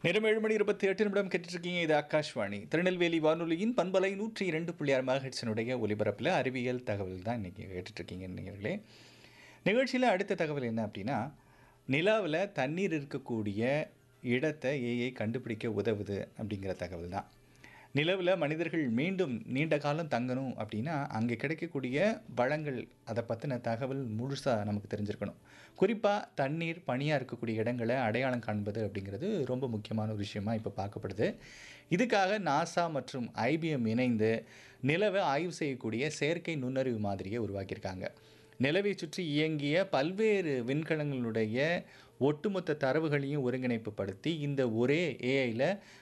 நேரம் ஏழு மணி இருபத்தி எட்டு நிமிடம் கேட்டுட்ருக்கீங்க இது ஆகாஷ்வாணி திருநெல்வேலி வானொலியின் பண்பலை நூற்றி இரண்டு புள்ளி ஆறு மகட்சனுடைய ஒலிபரப்பில் அறிவியல் தகவல் தான் இன்றைக்கி கேட்டுட்ருக்கீங்க நேயர்களே நிகழ்ச்சியில் அடுத்த தகவல் என்ன அப்படின்னா நிலாவில் தண்ணீர் இருக்கக்கூடிய இடத்தை ஏஐ கண்டுபிடிக்க உதவுது அப்படிங்கிற தகவல் தான் நிலவில் மனிதர்கள் மீண்டும் நீண்ட காலம் தங்கணும் அப்படின்னா அங்கே கிடைக்கக்கூடிய வளங்கள் அதை பற்றின தகவல் முழுசாக நமக்கு தெரிஞ்சிருக்கணும் குறிப்பாக தண்ணீர் பனியாக இருக்கக்கூடிய இடங்களை அடையாளம் காண்பது அப்படிங்கிறது ரொம்ப முக்கியமான ஒரு விஷயமா இப்போ பார்க்கப்படுது இதுக்காக நாசா மற்றும் ஐபிஎம் இணைந்து நிலவை ஆய்வு செய்யக்கூடிய செயற்கை நுண்ணறிவு மாதிரியை உருவாக்கியிருக்காங்க நிலவை சுற்றி இயங்கிய பல்வேறு விண்கலங்களுடைய ஒட்டுமொத்த தரவுகளையும் ஒருங்கிணைப்புப்படுத்தி இந்த ஒரே ஏஐயில்